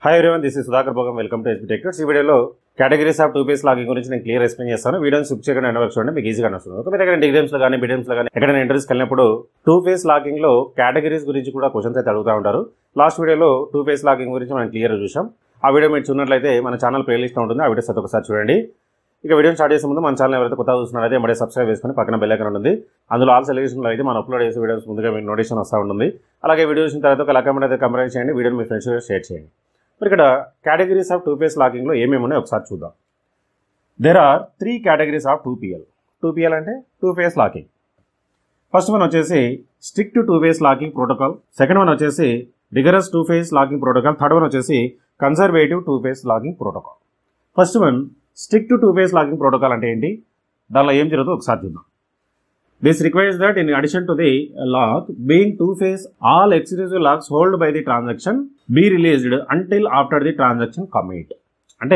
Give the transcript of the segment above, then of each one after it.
hi everyone this is Sudhakar Bhogam welcome to SB tectors ఈ వీడియోలో categories of two phase locking గురించి నేను clear explain చేస్తాను వీడియోని స్విప్ చేయకుండా ఎండ్ వరకు చూడండి మీకు ఈజీగా వస్తుంది ఒక మీరు ఎక్కడ డిగ్రీమ్స్లో కానీ బిడియమ్స్లో కానీ ఎక్కడైనా ఇంటర్వ్యూస్కి వెళ్ళినప్పుడు టూ ఫేస్ లాగింగ్లో కేటగిరీస్ గురించి కూడా క్వశ్చన్స్ అయితే అడుగుతూ ఉంటారు లాస్ట్ వీడియోలో టూ ఫేస్ లాగింగ్ గురించి మనం క్లియర్ చూసాం ఆ వీడియో మీరు చూసినట్లయితే మన ఛానల్ ప్లేలిస్ట్ ఉంటుంది ఆ వీడియోస్ అయితే ఒకసారి చూడండి ఇక వీడియోని స్టార్ట్ చేసే ముందు మన ఛానల్ ఎవరైతే కొత్తగా చూస్తున్నారైతే మడే సబ్స్క్రైబ్ చేసుకుని పక్కన బెల్ ఐకాన్ ఉంటుంది అందులో ఆల్ సెలెక్షన్లో అయితే మనం అప్లోడ్ చేసే వీడియోస్ ముందుగా మీకు నోటిఫికేషన్ వస్తూ ఉంటుంది అలాగే వీడియో చూసిన తర్వాత ఒక లక్కమెంట్ అయితే కంపేర్ చేయండి వీడియోని మీ ఫ్రెండ్స్ షేర్ చేయండి మరి ఇక్కడ కేటగిరీస్ ఆఫ్ టూ ఫేస్ లాకింగ్లో ఏమేమి ఉన్నాయో ఒకసారి చూద్దాం there are three categories of two PL two PL అంటే two phase locking first one వచ్చేసి strict two phase locking protocol second one వచ్చేసి rigorous two phase locking protocol third one వచ్చేసి conservative two phase locking protocol first one strict two phase locking protocol అంటే ఏంటి దానిలో ఏం జరుగుతుందో ఒకసారి చూద్దాం this requires that in addition to the lock being two phase all exclusive locks hold by the transaction be released until after the transaction commit అంటే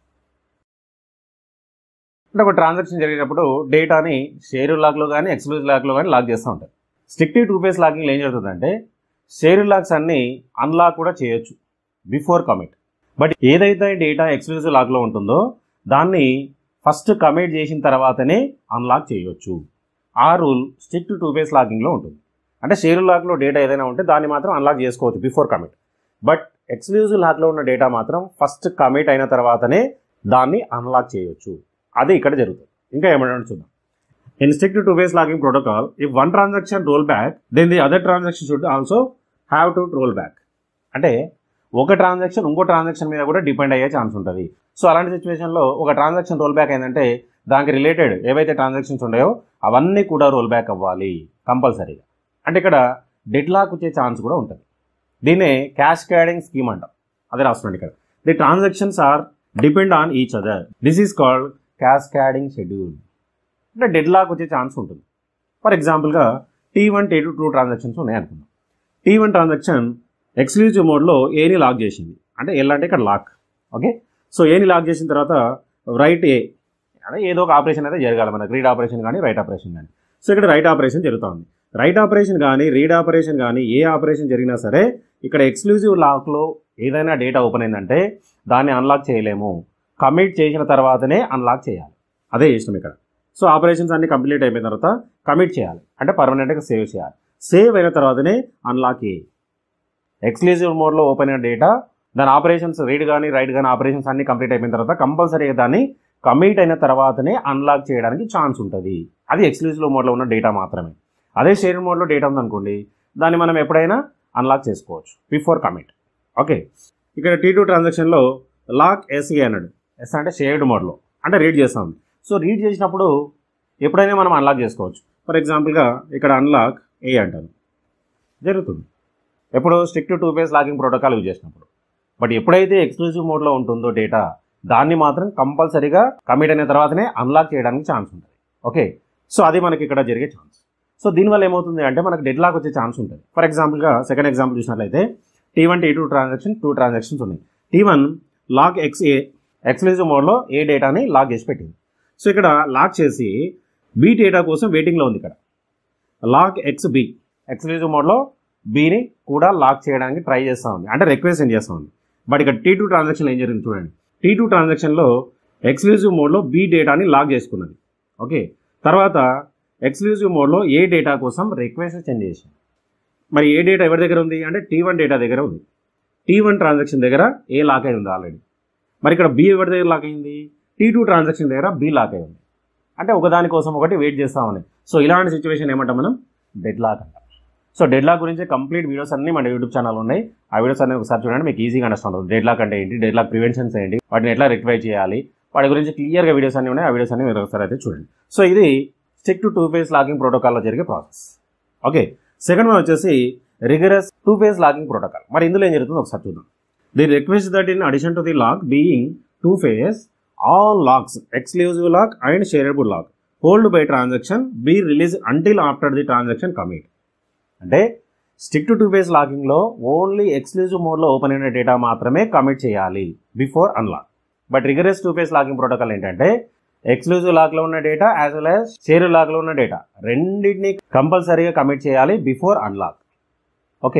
అంటే ఒక ట్రాన్సాక్షన్ జరిగేటప్పుడు డేటాని షేర్ లాక్లో కానీ ఎక్స్క్లూజివ్ లాక్లో కానీ లాక్ చేస్తూ ఉంటారు స్ట్రిక్టివ్ టూ ఫేస్ లాకింగ్లో ఏం జరుగుతుందంటే షేర్ లాక్స్ అన్ని అన్లాక్ కూడా చేయొచ్చు బిఫోర్ కమిట్ బట్ ఏదైతే డేటా ఎక్స్క్లూజివ్ లాక్లో ఉంటుందో దాన్ని ఫస్ట్ కమిట్ చేసిన తర్వాతనే అన్లాక్ చేయొచ్చు ఆ రూల్ స్ట్రిక్ట్ టూ ఫేస్ లాకింగ్లో ఉంటుంది అంటే షేర్ లాక్లో డేటా ఏదైనా ఉంటే దాన్ని మాత్రం అన్లాక్ చేసుకోవచ్చు బిఫోర్ కమిట్ బట్ ఎక్స్క్లూజివ్ లాక్లో ఉన్న డేటా మాత్రం ఫస్ట్ కమిట్ అయిన తర్వాతనే దాన్ని అన్లాక్ చేయొచ్చు అది ఇక్కడ జరుగుతుంది ఇంకా ఏమంటే చూద్దాం in strict two phase locking protocol if one transaction roll back then the other transaction should also have to roll back అంటే ఒక ట్రాన్సాక్షన్ ఇంకో ట్రాన్సాక్షన్ మీద కూడా డిపెండ్ అయ్యే ఛాన్స్ ఉంటుంది సో అలాంటి సిచ్యువేషన్లో ఒక ట్రాన్సాక్షన్ రోల్ బ్యాక్ అయిందంటే దానికి రిలేటెడ్ ఏవైతే ట్రాన్సాక్షన్స్ ఉన్నాయో అవన్నీ కూడా రోల్ బ్యాక్ అవ్వాలి కంపల్సరీగా అంటే ఇక్కడ డెడ్ లాక్ వచ్చే ఛాన్స్ కూడా ఉంటుంది దీన్నే క్యాష్ క్యాడింగ్ స్కీమ్ అంటాం అదే రాస్తున్నాండి ఇక్కడ the transactions are depend on each other this is called cascading schedule అంటే డెడ్ లాక్ వచ్చే ఛాన్స్ ఉంటుంది ఫర్ ఎగ్జాంపుల్గా T one T two two transactions ఉన్నాయి అనుకుందాం టీ వన్ ట్రాన్సాక్షన్ ఎక్స్క్లూజివ్ మోడ్లో ఏని లాక్ చేసింది అంటే ఎల్ అంటే ఇక్కడ lock okay so any lock చేసిన తర్వాత రైట్ ఏ అంటే ఏదో ఒక ఆపరేషన్ అయితే జరగాలి మనకి రీడ్ ఆపరేషన్ కానీ రైట్ ఆపరేషన్ కానీ సో ఇక్కడ రైట్ ఆపరేషన్ జరుగుతుంది రైట్ ఆపరేషన్ కానీ రీడ్ ఆపరేషన్ కానీ ఏ ఆపరేషన్ జరిగినా సరే ఇక్కడ ఎక్స్క్లూజివ్ లాక్లో ఏదైనా డేటా ఓపెన్ అయిందంటే దాన్ని అన్లాక్ చేయలేము కమిట్ చేసిన తర్వాతనే అన్లాక్ చేయాలి అదే ఇష్టం ఇక్కడ సో ఆపరేషన్స్ అన్ని కంప్లీట్ అయిపోయిన తర్వాత కమిట్ చేయాలి అంటే పర్మనెంట్గా సేవ్ చేయాలి సేవ్ అయిన తర్వాతనే అన్లాక్ ఏ ఎక్స్క్లూజివ్ మోడ్లో ఓపెన్ అయిన డేటా దాని ఆపరేషన్స్ రీడ్ కానీ రైట్ కానీ ఆపరేషన్స్ అన్ని కంప్లీట్ అయిపోయిన తర్వాత కంపల్సరీగా దాన్ని కమిట్ అయిన తర్వాతనే అన్లాక్ చేయడానికి ఛాన్స్ ఉంటుంది అది ఎక్స్క్లూజివ్ మోడ్లో ఉన్న డేటా మాత్రమే అదే షేర్ మోడ్లో డేటా ఉందనుకోండి దాన్ని మనం ఎప్పుడైనా అన్లాక్ చేసుకోవచ్చు బిఫోర్ కమిట్ ఓకే ఇక్కడ టీ టూ ట్రాన్సాక్షన్లో లాక్ ఎస్ఈ అన్నాడు ఎస్ అంటే షేర్డ్ మోడ్లో అంటే రీడ్ చేస్తాం సో రీడ్ చేసినప్పుడు ఎప్పుడైనా మనం అన్లాక్ చేసుకోవచ్చు ఫర్ ఎగ్జాంపుల్గా ఇక్కడ అన్లాక్ ఏ అంటాను జరుగుతుంది ఎప్పుడు strict two phase locking protocol use చేసినప్పుడు బట్ ఎప్పుడైతే ఎక్స్క్లూజివ్ మోడ్లో ఉంటుందో డేటా దాన్ని మాత్రం కంపల్సరీగా కమిట్ అయిన తర్వాతనే అన్లాక్ చేయడానికి ఛాన్స్ ఉంటుంది ఓకే సో అది మనకి ఇక్కడ జరిగే ఛాన్స్ సో దీనివల్ల ఏమవుతుంది అంటే మనకు డెడ్ లాక్ వచ్చే ఛాన్స్ ఉంటుంది ఫర్ ఎగ్జాంపుల్గా సెకండ్ ఎగ్జాంపుల్ చూసినట్లయితే T one T two transaction two transactions ఉన్నాయి T one lock X A exclusive మోడ్లో ఏ డేటాని లాక్ చేసి పెట్టింది సో ఇక్కడ లాక్ చేసి బి డేటా కోసం వెయిటింగ్లో ఉంది ఇక్కడ లాక్ ఎక్స్ బి ఎక్స్క్లూజివ్ మోడ్లో బీని కూడా లాక్ చేయడానికి ట్రై చేస్తూ ఉంది అంటే రిక్వెస్ట్ ఏం చేస్తూ ఉంది బట్ ఇక్కడ టీ టూ ట్రాన్సాక్షన్ ఏం జరిగింది చూడండి టీ టూ ట్రాన్సాక్షన్లో ఎక్స్క్లూజివ్ మోడ్లో బి డేటాని లాక్ చేసుకున్నది ఓకే తర్వాత ఎక్స్క్లూజివ్ మోడ్లో ఏ డేటా కోసం రిక్వెస్ట్ సెండ్ చేసింది మరి ఏ డేటా ఎవరి దగ్గర ఉంది అంటే టీ వన్ డేటా దగ్గర ఉంది టీ వన్ ట్రాన్సాక్షన్ దగ్గర ఏ లాక్ అయి ఉంది ఆల్రెడీ మరి ఇక్కడ బి ఎవరి దగ్గర లాక్ అయింది టీ టూ ట్రాన్సాక్షన్ దగ్గర బి లాక్ అయి ఉంది అంటే ఒకదాని కోసం ఒకటి వెయిట్ చేస్తామని సో ఇలాంటి సిచ్యువేషన్ ఏమంటాం మనం డెడ్ లాక్ అంటాం సో డెడ్ లాక్ గురించి కంప్లీట్ వీడియోస్ అన్ని మన యూట్యూబ్ ఛానల్ ఉన్నాయి ఆ వీడియోస్ అన్ని ఒకసారి చూడండి మీకు ఈజీగా అండర్స్టాండ్ అవుతుంది డెడ్ లాక్ అంటే ఏంటి డెడ్ లాక్ ప్రివెన్షన్స్ ఏంటి వాటిని ఎట్లా రెక్టిఫై చేయాలి వాటి గురించి క్లియర్గా వీడియోస్ అన్ని ఉన్నాయి ఆ వీడియోస్ అన్ని మీరు ఒకసారి అయితే చూడండి సో ఇది strict two phase locking ప్రోటోకాల్లో జరిగే ప్రాసెస్ ఓకే సెకండ్ వన్ వచ్చేసి rigorous two phase locking protocol మరి ఇందులో ఏం జరుగుతుందో ఒకసారి చూద్దాం the request that in addition to the lock being two phase all locks exclusive lock and sharable lock hold by transaction be release until after the transaction commit అంటే strict two phase లాకింగ్లో only exclusive మోడ్లో open అయిన data మాత్రమే commit చేయాలి before unlock but rigorous two phase locking protocol ఏంటంటే exclusive లాక్లో ఉన్న data as well as share లాక్లో ఉన్న డేటా రెండింటిని కంపల్సరీగా కమిట్ చేయాలి before unlock okay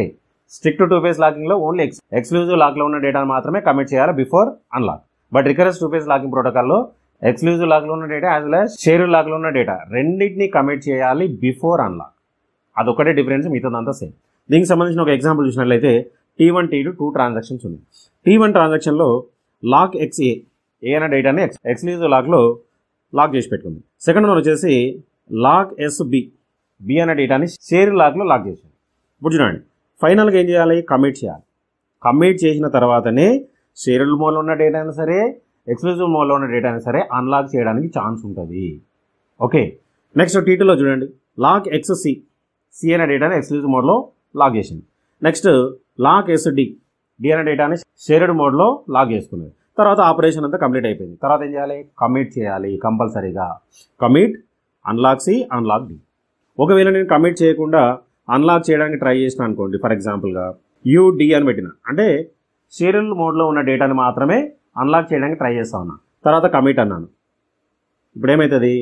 strict two phase లాకింగ్లో ఓన్లీ ఎక్స్ ఎక్స్క్లూజివ్ లాక్లో ఉన్న డేటాను మాత్రమే కమిట్ చేయాలి before unlock but recurrence two phase locking ప్రోటోకాల్లో ఎక్స్క్లూజివ్ లాక్లో ఉన్న data as well as share లాక్లో ఉన్న డేటా రెండింటిని కమిట్ చేయాలి బిఫోర్ అన్లాక్ అదొక్కటే డిఫరెన్స్ మిగతాదంతా సేమ్ దీనికి సంబంధించిన ఒక ఎగ్జాంపుల్ చూసినట్లయితే T one T two two transactions ఉన్నాయి టీ వన్ ట్రాన్సాక్షన్లో లాక్ ఎక్స్ ఏ ఏ అనే డేటాని ఎక్స్ ఎక్స్క్లూజివ్ లాక్లో లాక్ చేసి పెట్టుకుంది సెకండ్ వన్ వచ్చేసి లాక్ ఎస్ బి బి అనే డేటాని షేర్ లాక్లో లాక్ చేసింది ఇప్పుడు చూడండి ఫైనల్గా ఏం చేయాలి కమిట్ చేయాలి కమిట్ చేసిన తర్వాతనే షేర్డ్ మోడ్లో ఉన్న డేటా అయినా సరే ఎక్స్క్లూజివ్ మోడ్లో ఉన్న డేటా అయినా సరే అన్లాక్ చేయడానికి ఛాన్స్ ఉంటుంది ఓకే నెక్స్ట్ టీటీలో చూడండి లాక్ ఎక్స్ సి సి అనే డేటాని ఎక్స్క్లూజివ్ మోడ్లో లాక్ చేసింది next lock S D D అనే డేటాని షేర్డ్ మోడ్లో లాక్ చేసుకున్నది తర్వాత ఆపరేషన్ అంతా కంప్లీట్ అయిపోయింది తర్వాత ఏం చేయాలి కమిట్ చేయాలి కంపల్సరీగా commit unlock C unlock D ఒకవేళ నేను కమిట్ చేయకుండా అన్లాక్ చేయడానికి ట్రై చేసిన అనుకోండి ఫర్ ఎగ్జాంపుల్గా యూడి అని పెట్టిన అంటే సీరియల్ మోడ్లో ఉన్న డేటాని మాత్రమే అన్లాక్ చేయడానికి ట్రై చేస్తా ఉన్నా తర్వాత కమిట్ అన్నాను ఇప్పుడు ఏమవుతుంది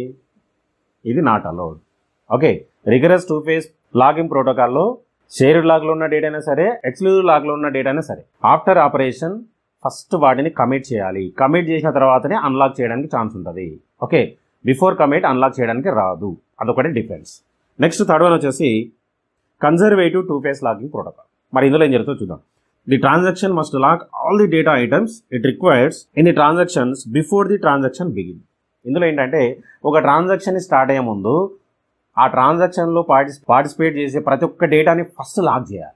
ఇది not allowed okay rigorous two phase locking ప్రోటోకాల్లో షేర్డ్ లాగ్లో ఉన్న డేటా అయినా సరే ఎక్స్క్లూజివ్ లాగ్లో ఉన్న డేటా అయినా సరే ఆఫ్టర్ ఆపరేషన్ ఫస్ట్ వాటిని కమిట్ చేయాలి కమిట్ చేసిన తర్వాతనే అన్లాక్ చేయడానికి ఛాన్స్ ఉంటుంది ఓకే బిఫోర్ కమిట్ అన్లాక్ చేయడానికి రాదు అదొకటి డిఫరెన్స్ నెక్స్ట్ థర్డ్ వన్ వచ్చేసి conservative two phase locking protocol మరి ఇందులో ఏం జరుగుతుందో చూద్దాం the transaction must lock all the data items it requires in the transactions before the transaction begin ఇందులో ఏంటంటే ఒక ట్రాన్సాక్షన్ స్టార్ట్ అయ్యే ముందు ఆ ట్రాన్సాక్షన్లో పార్టిస్ పార్టిసిపేట్ చేసే ప్రతి ఒక్క డేటాని ఫస్ట్ లాక్ చేయాలి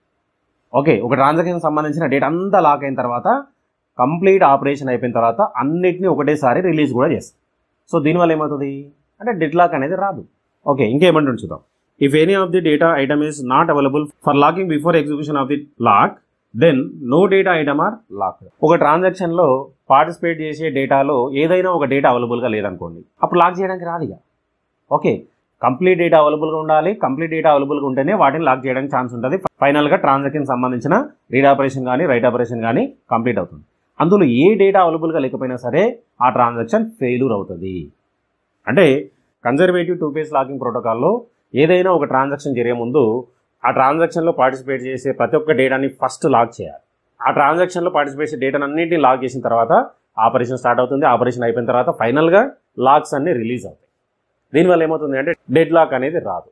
ఓకే ఒక ట్రాన్సాక్షన్ సంబంధించిన డేటా అంతా లాక్ అయిన తర్వాత కంప్లీట్ ఆపరేషన్ అయిపోయిన తర్వాత అన్నిటిని ఒకటేసారి రిలీజ్ కూడా చేస్తాం సో దీనివల్ల ఏమవుతుంది అంటే డెడ్ లాక్ అనేది రాదు ఓకే ఇంకేమంటుంది చూద్దాం if any of the data item is not available for locking before execution of the lock then no data item are lock ఒక ట్రాన్సాక్షన్లో పార్టిసిపేట్ చేసే డేటాలో ఏదైనా ఒక డేటా అవైలబుల్గా లేదనుకోండి అప్పుడు లాక్ చేయడానికి రాదు ఇక ఓకే కంప్లీట్ డేటా అవైలబుల్గా ఉండాలి కంప్లీట్ డేటా అవైలబుల్గా ఉంటేనే వాటిని లాక్ చేయడానికి ఛాన్స్ ఉంటుంది ఫైనల్గా ట్రాన్సాక్షన్ సంబంధించిన రీడ్ ఆపరేషన్ కానీ రైట్ ఆపరేషన్ కానీ కంప్లీట్ అవుతుంది అందులో ఏ డేటా అవైలబుల్గా లేకపోయినా సరే ఆ ట్రాన్సాక్షన్ ఫెయిల్యూర్ అవుతుంది అంటే కన్జర్వేటివ్ టూ ఫేస్ లాకింగ్ ప్రోటోకాల్లో ఏదైనా ఒక ట్రాన్సాక్షన్ జరిగే ముందు ఆ ట్రాన్సాక్షన్లో పార్టిసిపేట్ చేసే ప్రతి ఒక్క డేటాని ఫస్ట్ లాక్ చేయాలి ఆ ట్రాన్సాక్షన్లో పార్టిసిపేట్ చేసే డేటాను అన్నింటినీ లాక్ చేసిన తర్వాత ఆపరేషన్ స్టార్ట్ అవుతుంది ఆపరేషన్ అయిపోయిన తర్వాత ఫైనల్గా లాక్స్ అన్ని రిలీజ్ అవుతాయి దీనివల్ల ఏమవుతుంది అంటే డెడ్ లాక్ అనేది రాదు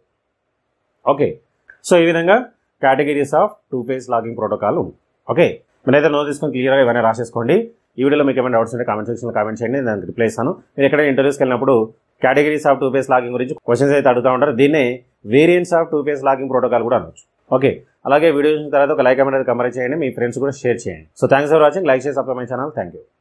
ఓకే సో ఈ విధంగా categories of two phase locking protocol ఉంది ఓకే మీరైతే నోట్ తీసుకొని క్లియర్గా ఇవన్నీ రాసేసుకోండి ఈ వీడియోలో మీకు ఏమైనా డౌట్స్ ఉంటే కామెంట్ సెక్షన్లో కామెంట్ చేయండి నేను దానికి రిప్లై ఇస్తాను మీరు ఎక్కడ ఇంటర్వ్యూస్కి వెళ్ళినప్పుడు categories of two phase locking గురించి క్వశ్చన్స్ అయితే అడుగుతూ ఉంటారు దీన్నే variants of two phase locking protocol కూడా అనొచ్చు ఓకే అలాగే వీడియో చూసిన తర్వాత ఒక లైక్ కమెంట్ కంపేర్ చేయండి మీ ఫ్రెండ్స్ కూడా షేర్ చేయండి so thanks for watching like చేసి subscribe my channel thank you